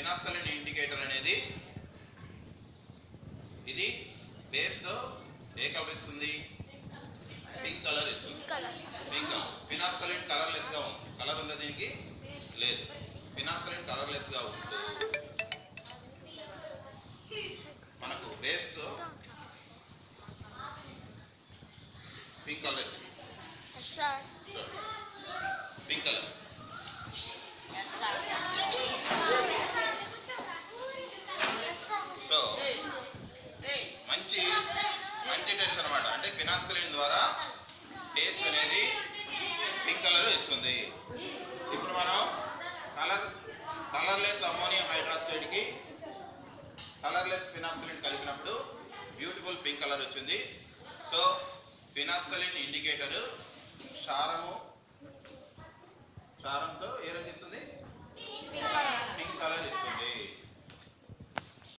phenolphthalein indicator అనేది ఇది base తో ఏ కలర్ ఇస్తుంది పింక్ కలర్ ఇస్తుంది colour pink colour phenolphthalein colourless గా ఉంది కలర్ ఉందా దీనికి లేదు ఫినాప్తలిన్ కలర్లెస్ గా ఉంది మనకు బేస్ తో పింక్ కలర్ వచ్చింది సార్ పింక్ కలర్ సో మంచి మంచి టెస్ట్ అనమాట అంటే ఫినాక్తలిన్ ద్వారా టేస్ట్ అనేది పింక్ కలర్ ఇస్తుంది ఇప్పుడు మనం కలర్ కలర్లెస్ అమ్మోనియం హైడ్రాక్సైడ్కి కలర్లెస్ ఫినాక్తలిన్ కలిపినప్పుడు బ్యూటిఫుల్ పింక్ కలర్ వచ్చింది సో ఫినాక్తలిన్ ఇండికేటర్ క్షారము క్షారంతో ఏ రంగు ఇస్తుంది పింక్